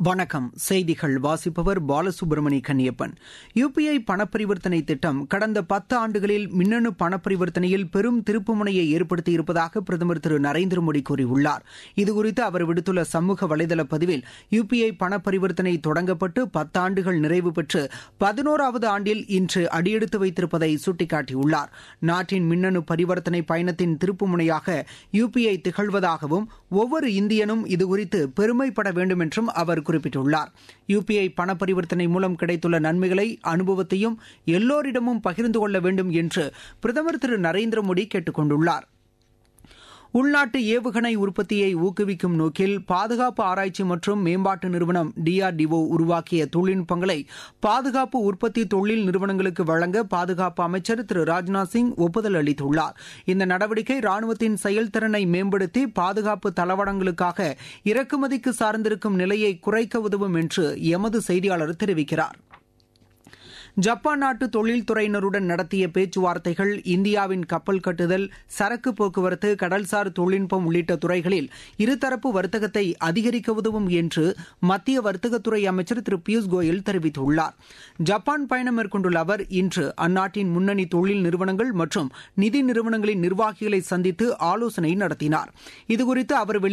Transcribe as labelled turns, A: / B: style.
A: வணக்கம் செய்திகள் வாசிப்பவர் பாலசுப்ரமணி கன்னியப்பன் யுபிஐ பணப்பரிவர்த்தனை திட்டம் கடந்த பத்து ஆண்டுகளில் மின்னணு பணப்பரிவர்த்தனையில் பெரும் திருப்புமுனையை ஏற்படுத்தியிருப்பதாக பிரதமர் திரு நரேந்திர மோடி கூறியுள்ளார் இதுகுறித்து அவர் விடுத்துள்ள சமூக வலைதள பதிவில் யுபிஐ பணப்பரிவர்த்தனை தொடங்கப்பட்டு பத்தாண்டுகள் நிறைவு பெற்று பதினோராவது ஆண்டில் இன்று அடியெடுத்து வைத்திருப்பதை சுட்டிக்காட்டியுள்ளார் நாட்டின் மின்னணு பரிவர்த்தனை பயணத்தின் திருப்புமுனையாக யுபிஐ திகழ்வதாகவும் ஒவ்வொரு இந்தியனும் இதுகுறித்து பெருமைப்பட வேண்டும் என்றும் அவர் குறிப்பிட்டுள்ளார் யுபிஐ பண பரிவர்த்தனை மூலம் கிடைத்துள்ள நன்மைகளை அனுபவத்தையும் எல்லோரிடமும் பகிர்ந்து கொள்ள வேண்டும் என்று பிரதமர் திரு நரேந்திர மோடி கேட்டுக் கொண்டுள்ளார் உள்நாட்டு ஏவுகணை உற்பத்தியை ஊக்குவிக்கும் நோக்கில் பாதுகாப்பு ஆராய்ச்சி மற்றும் மேம்பாட்டு நிறுவனம் டிஆர்டிஓ உருவாக்கிய தொழில்நுட்பங்களை பாதுகாப்பு உற்பத்தி தொழில் நிறுவனங்களுக்கு வழங்க பாதுகாப்பு அமைச்சர் திரு ராஜ்நாத் சிங் ஒப்புதல் அளித்துள்ளார் இந்த நடவடிக்கை ராணுவத்தின் செயல்திறனை மேம்படுத்தி பாதுகாப்பு தளவாடங்களுக்காக இறக்குமதிக்கு சார்ந்திருக்கும் நிலையை குறைக்க உதவும் என்று எமது செய்தியாளர் தெரிவிக்கிறார் ஜப்பான் நாட்டு தொழில்துறையினருடன் நடத்திய பேச்சுவார்த்தைகள் இந்தியாவின் கப்பல் கட்டுதல் சரக்கு போக்குவரத்து கடல்சார் தொழில்நுட்பம் உள்ளிட்ட துறைகளில் இருதரப்பு வர்த்தகத்தை அதிகரிக்க உதவும் என்று மத்திய வர்த்தகத்துறை அமைச்சர் திரு பியூஷ் கோயல் தெரிவித்துள்ளார் ஜப்பான் பயணம் மேற்கொண்டுள்ள அவர் இன்று அந்நாட்டின் முன்னணி தொழில் நிறுவனங்கள் மற்றும் நிதி நிறுவனங்களின் நிர்வாகிகளை சந்தித்து ஆலோசனை நடத்தினார் இதுகுறித்து அவர்